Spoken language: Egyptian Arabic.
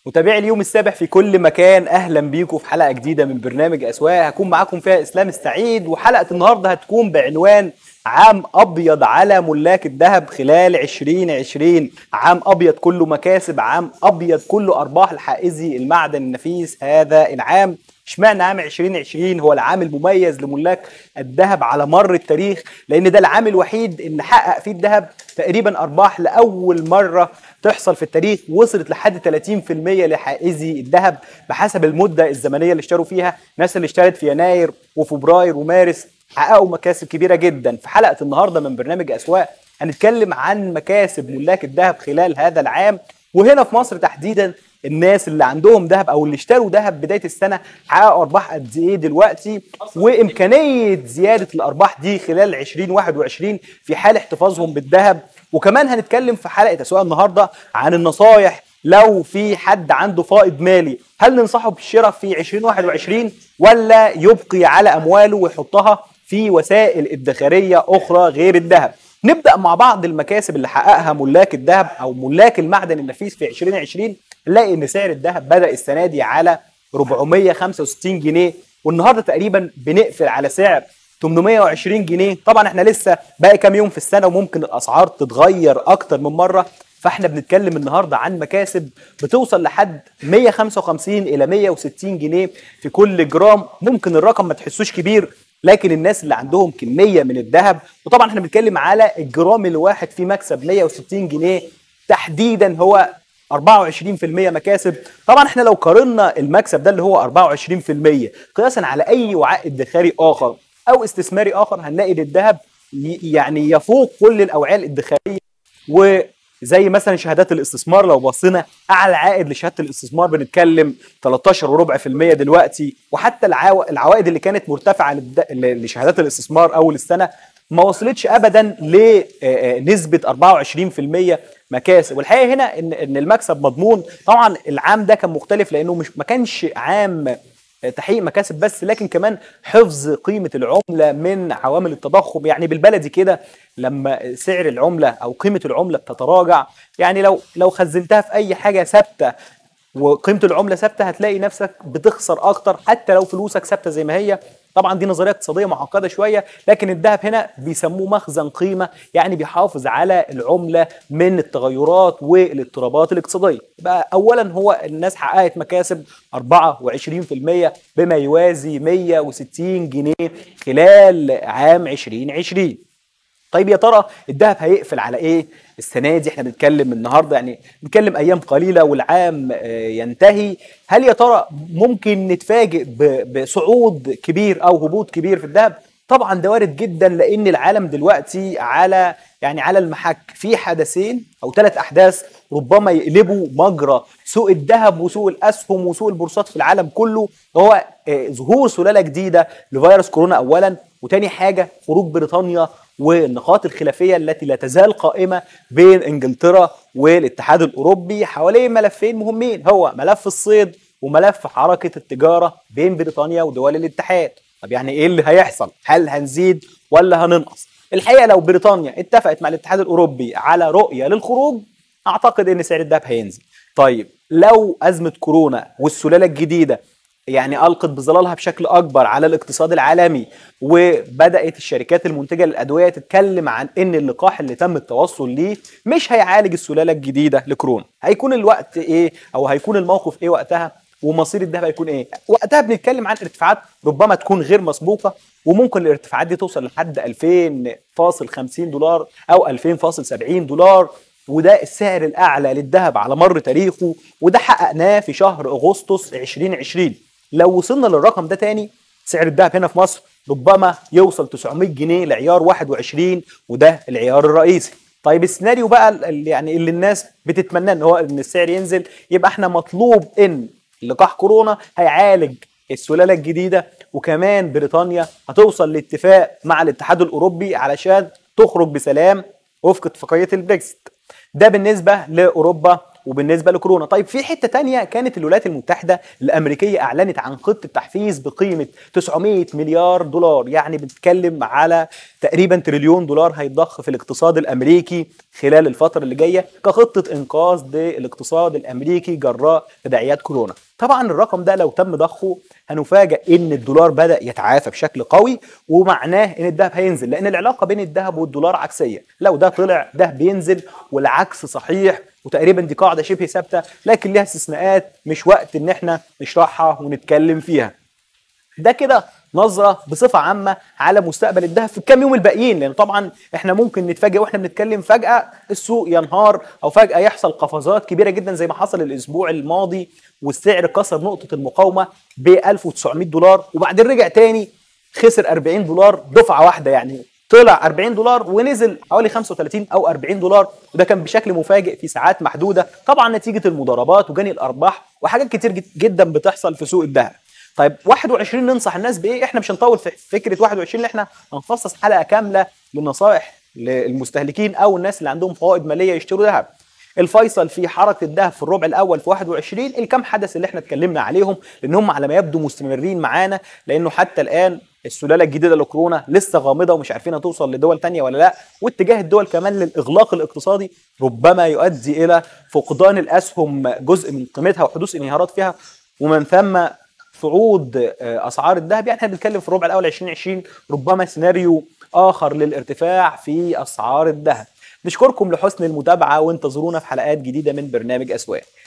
متابعي اليوم السابع في كل مكان اهلا بيكم في حلقه جديده من برنامج اسواق هكون معاكم فيها اسلام السعيد وحلقه النهارده هتكون بعنوان عام ابيض على ملاك الذهب خلال 2020 عام ابيض كله مكاسب عام ابيض كله ارباح لحائزي المعدن النفيس هذا العام اشمعنى عام 2020 هو العام المميز لملاك الذهب على مر التاريخ لان ده العام الوحيد اللي حقق فيه الذهب تقريبا ارباح لاول مره تحصل في التاريخ وصلت لحد 30% لحائزي الذهب بحسب المده الزمنيه اللي اشتروا فيها الناس اللي اشترت في يناير وفبراير ومارس حققوا مكاسب كبيره جدا في حلقه النهارده من برنامج اسواق هنتكلم عن مكاسب ملاك الذهب خلال هذا العام وهنا في مصر تحديدا الناس اللي عندهم ذهب او اللي اشتروا ذهب بدايه السنه حققوا ارباح قد ايه دلوقتي وامكانيه زياده الارباح دي خلال 2021 في حال احتفاظهم بالذهب وكمان هنتكلم في حلقه اسواق النهارده عن النصايح لو في حد عنده فائض مالي هل ننصحه بالشراء في 2021 ولا يبقي على امواله ويحطها في وسائل ادخاريه اخرى غير الذهب نبدا مع بعض المكاسب اللي حققها ملاك الذهب او ملاك المعدن النفيس في 2020 نلاقي ان سعر الذهب بدا السنه دي على 465 جنيه والنهارده تقريبا بنقفل على سعر 820 جنيه طبعا احنا لسه باقي كام يوم في السنه وممكن الاسعار تتغير اكتر من مره فاحنا بنتكلم النهارده عن مكاسب بتوصل لحد 155 الى 160 جنيه في كل جرام ممكن الرقم ما تحسوش كبير لكن الناس اللي عندهم كميه من الذهب وطبعا احنا بنتكلم على الجرام الواحد فيه مكسب 160 جنيه تحديدا هو 24% مكاسب طبعا احنا لو قارنا المكسب ده اللي هو 24% قياسا على اي وعاء ادخاري اخر او استثماري اخر هنلاقي ان الذهب يعني يفوق كل الاوعيه الادخاريه وزي مثلا شهادات الاستثمار لو بصينا اعلى عائد لشهاده الاستثمار بنتكلم 13 وربع في المية دلوقتي وحتى العو... العوائد اللي كانت مرتفعه للد... لشهادات الاستثمار اول السنه ما وصلتش ابدا لنسبه 24% مكاسب والحقيقه هنا ان ان المكسب مضمون طبعا العام ده كان مختلف لانه مش ما كانش عام تحقيق مكاسب بس لكن كمان حفظ قيمه العمله من عوامل التضخم يعني بالبلدي كده لما سعر العمله او قيمه العمله بتتراجع يعني لو لو خزنتها في اي حاجه ثابته وقيمه العمله ثابته هتلاقي نفسك بتخسر اكتر حتى لو فلوسك ثابته زي ما هي طبعا دي نظريه اقتصاديه معقده شويه لكن الذهب هنا بيسموه مخزن قيمه يعني بيحافظ على العمله من التغيرات والاضطرابات الاقتصاديه بقى اولا هو الناس حققت مكاسب 24% بما يوازي 160 جنيه خلال عام 2020 طيب يا ترى الذهب هيقفل على ايه السنه دي احنا بنتكلم النهارده يعني بنتكلم ايام قليله والعام ينتهي هل يا ترى ممكن نتفاجئ بصعود كبير او هبوط كبير في الذهب طبعا ده وارد جدا لان العالم دلوقتي على يعني على المحك في حدثين او ثلاث احداث ربما يقلبوا مجرى سوق الذهب وسوق الاسهم وسوق البورصات في العالم كله هو ظهور سلاله جديده لفيروس كورونا اولا وتاني حاجه خروج بريطانيا والنقاط الخلافيه التي لا تزال قائمه بين انجلترا والاتحاد الاوروبي حوالين ملفين مهمين هو ملف الصيد وملف حركه التجاره بين بريطانيا ودول الاتحاد طب يعني ايه اللي هيحصل هل هنزيد ولا هننقص الحقيقه لو بريطانيا اتفقت مع الاتحاد الاوروبي على رؤيه للخروج اعتقد ان سعر الذهب هينزل طيب لو ازمه كورونا والسلاله الجديده يعني القت بظلالها بشكل اكبر على الاقتصاد العالمي وبدات الشركات المنتجه للادويه تتكلم عن ان اللقاح اللي تم التوصل ليه مش هيعالج السلاله الجديده لكورونا هيكون الوقت ايه او هيكون الموقف ايه وقتها ومصير الذهب هيكون ايه وقتها بنتكلم عن ارتفاعات ربما تكون غير مسبوقه وممكن الارتفاعات دي توصل لحد 2000.50 دولار او 2000.70 دولار وده السعر الاعلى للذهب على مر تاريخه وده حققناه في شهر اغسطس 2020 لو وصلنا للرقم ده تاني سعر الذهب هنا في مصر ربما يوصل 900 جنيه لعيار 21 وده العيار الرئيسي طيب السيناريو بقى اللي يعني اللي الناس بتتمناه ان هو ان السعر ينزل يبقى احنا مطلوب ان لقاح كورونا هيعالج السلاله الجديده وكمان بريطانيا هتوصل لاتفاق مع الاتحاد الاوروبي علشان تخرج بسلام وفق اتفاقيه البريكسيت ده بالنسبه لاوروبا وبالنسبه لكورونا طيب في حته تانية كانت الولايات المتحده الامريكيه اعلنت عن خطه تحفيز بقيمه 900 مليار دولار يعني بنتكلم على تقريبا تريليون دولار هيتضخ في الاقتصاد الامريكي خلال الفتره اللي جايه كخطه انقاذ للاقتصاد الامريكي جراء تداعيات كورونا طبعا الرقم ده لو تم ضخه هنفاجئ ان الدولار بدا يتعافى بشكل قوي ومعناه ان الذهب هينزل لان العلاقه بين الذهب والدولار عكسيه لو ده طلع ده بينزل والعكس صحيح وتقريبا دي قاعده شبه ثابته لكن ليها استثناءات مش وقت ان احنا نشرحها ونتكلم فيها ده كده نظره بصفه عامه على مستقبل الذهب في الكام يوم الباقيين لان طبعا احنا ممكن نتفاجئ واحنا بنتكلم فجاه السوق ينهار او فجاه يحصل قفزات كبيره جدا زي ما حصل الاسبوع الماضي والسعر كسر نقطه المقاومه ب 1900 دولار وبعدين رجع تاني خسر 40 دولار دفعه واحده يعني طلع 40 دولار ونزل حوالي 35 او 40 دولار وده كان بشكل مفاجئ في ساعات محدوده طبعا نتيجه المضاربات وجني الارباح وحاجات كتير جدا بتحصل في سوق الذهب طيب 21 ننصح الناس بايه احنا مش هنطول في فكره 21 اللي احنا هنخصص حلقه كامله للنصائح للمستهلكين او الناس اللي عندهم فوائد ماليه يشتروا ذهب الفيصل في حركه الذهب في الربع الاول في 21 الكام حدث اللي احنا اتكلمنا عليهم لان هم على ما يبدو مستمرين معانا لانه حتى الان السلاله الجديده لكورونا لسه غامضه ومش عارفين هتوصل لدول تانية ولا لا واتجاه الدول كمان للاغلاق الاقتصادي ربما يؤدي الى فقدان الاسهم جزء من قيمتها وحدوث انهيارات فيها ومن ثم صعود اسعار الذهب يعني احنا بنتكلم في الربع الاول 2020 ربما سيناريو اخر للارتفاع في اسعار الذهب نشكركم لحسن المتابعه وانتظرونا في حلقات جديده من برنامج اسواق